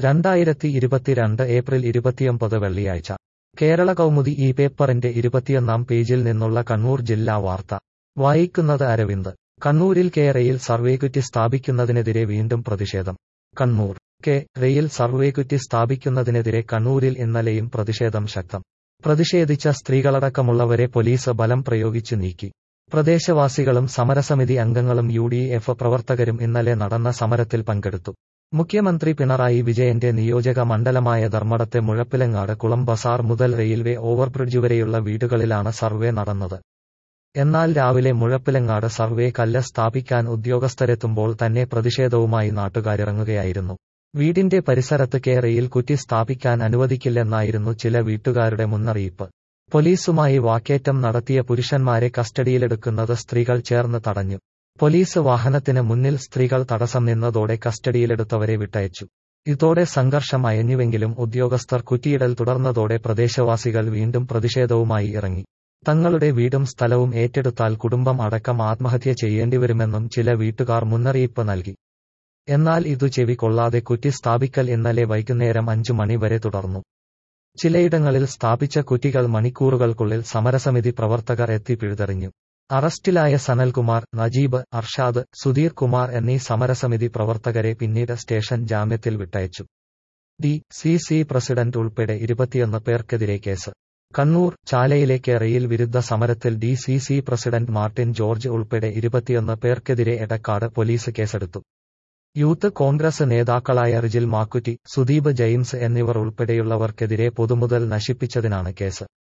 രണ്ടായിരത്തി ഇരുപത്തിരണ്ട് ഏപ്രിൽ ഇരുപത്തിയൊമ്പത് വെള്ളിയാഴ്ച കേരള കൗമുദി ഈ പേപ്പറിന്റെ ഇരുപത്തിയൊന്നാം പേജിൽ നിന്നുള്ള കണ്ണൂർ ജില്ലാ വാർത്ത വായിക്കുന്നത് അരവിന്ദ് കണ്ണൂരിൽ കെ റെയിൽ സർവേക്കുറ്റി സ്ഥാപിക്കുന്നതിനെതിരെ വീണ്ടും പ്രതിഷേധം കണ്ണൂർ കെ റെയിൽ സർവേക്കുറ്റി സ്ഥാപിക്കുന്നതിനെതിരെ കണ്ണൂരിൽ ഇന്നലെയും പ്രതിഷേധം ശക്തം പ്രതിഷേധിച്ച സ്ത്രീകളടക്കമുള്ളവരെ പോലീസ് ബലം പ്രയോഗിച്ചു നീക്കി പ്രദേശവാസികളും സമരസമിതി അംഗങ്ങളും യു ഡി എഫ് പ്രവർത്തകരും ഇന്നലെ നടന്ന സമരത്തിൽ പങ്കെടുത്തു മുഖ്യമന്ത്രി പിണറായി വിജയന്റെ നിയോജക മണ്ഡലമായ ധർമ്മടത്തെ മുഴപ്പിലങ്ങാട് കുളം ബസാർ മുതൽ റെയിൽവേ ഓവർബ്രിഡ്ജ് വരെയുള്ള വീടുകളിലാണ് സർവേ നടന്നത് എന്നാൽ രാവിലെ മുഴപ്പിലങ്ങാട് സർവേ കല്ല് സ്ഥാപിക്കാൻ ഉദ്യോഗസ്ഥരെത്തുമ്പോൾ തന്നെ പ്രതിഷേധവുമായി നാട്ടുകാരിറങ്ങുകയായിരുന്നു വീടിന്റെ പരിസരത്ത് കെ റെയിൽ കുറ്റി സ്ഥാപിക്കാൻ അനുവദിക്കില്ലെന്നായിരുന്നു ചില വീട്ടുകാരുടെ മുന്നറിയിപ്പ് പോലീസുമായി വാക്കേറ്റം നടത്തിയ പുരുഷന്മാരെ കസ്റ്റഡിയിലെടുക്കുന്നത് സ്ത്രീകൾ ചേർന്ന് തടഞ്ഞു പോലീസ് വാഹനത്തിന് മുന്നിൽ സ്ത്രീകൾ തടസ്സം നിന്നതോടെ കസ്റ്റഡിയിലെടുത്തവരെ വിട്ടയച്ചു ഇതോടെ സംഘർഷം അയഞ്ഞുവെങ്കിലും ഉദ്യോഗസ്ഥർ കുറ്റിയിടൽ തുടർന്നതോടെ പ്രദേശവാസികൾ വീണ്ടും പ്രതിഷേധവുമായി ഇറങ്ങി തങ്ങളുടെ വീടും സ്ഥലവും ഏറ്റെടുത്താൽ കുടുംബം അടക്കം ആത്മഹത്യ ചെയ്യേണ്ടിവരുമെന്നും ചില വീട്ടുകാർ മുന്നറിയിപ്പ് നൽകി എന്നാൽ ഇതു ചെവി കൊള്ളാതെ കുറ്റി സ്ഥാപിക്കൽ ഇന്നലെ വൈകുന്നേരം അഞ്ചു മണി വരെ തുടർന്നു ചിലയിടങ്ങളിൽ സ്ഥാപിച്ച കുറ്റികൾ മണിക്കൂറുകൾക്കുള്ളിൽ സമരസമിതി പ്രവർത്തകർ എത്തി പിഴുതെറിഞ്ഞു അറസ്റ്റിലായ സനൽകുമാർ നജീബ് അർഷാദ് സുധീർ കുമാർ എന്നീ സമരസമിതി പ്രവർത്തകരെ പിന്നീട് സ്റ്റേഷൻ ജാമ്യത്തിൽ വിട്ടയച്ചു ഡി സി സി പ്രസിഡന്റ് ഉൾപ്പെടെ ഇരുപത്തിയൊന്ന് പേർക്കെതിരെ കേസ് കണ്ണൂർ ചാലയിലേക്ക് റെയിൽ വിരുദ്ധ സമരത്തിൽ D C C president Martin George ഉൾപ്പെടെ ഇരുപത്തിയൊന്ന് പേർക്കെതിരെ എടക്കാട് പോലീസ് കേസെടുത്തു യൂത്ത് കോൺഗ്രസ് നേതാക്കളായ റിജിൽ മാക്കുറ്റി സുദീപ് ജെയിംസ് എന്നിവർ ഉൾപ്പെടെയുള്ളവർക്കെതിരെ പൊതുമുതൽ നശിപ്പിച്ചതിനാണ് കേസ്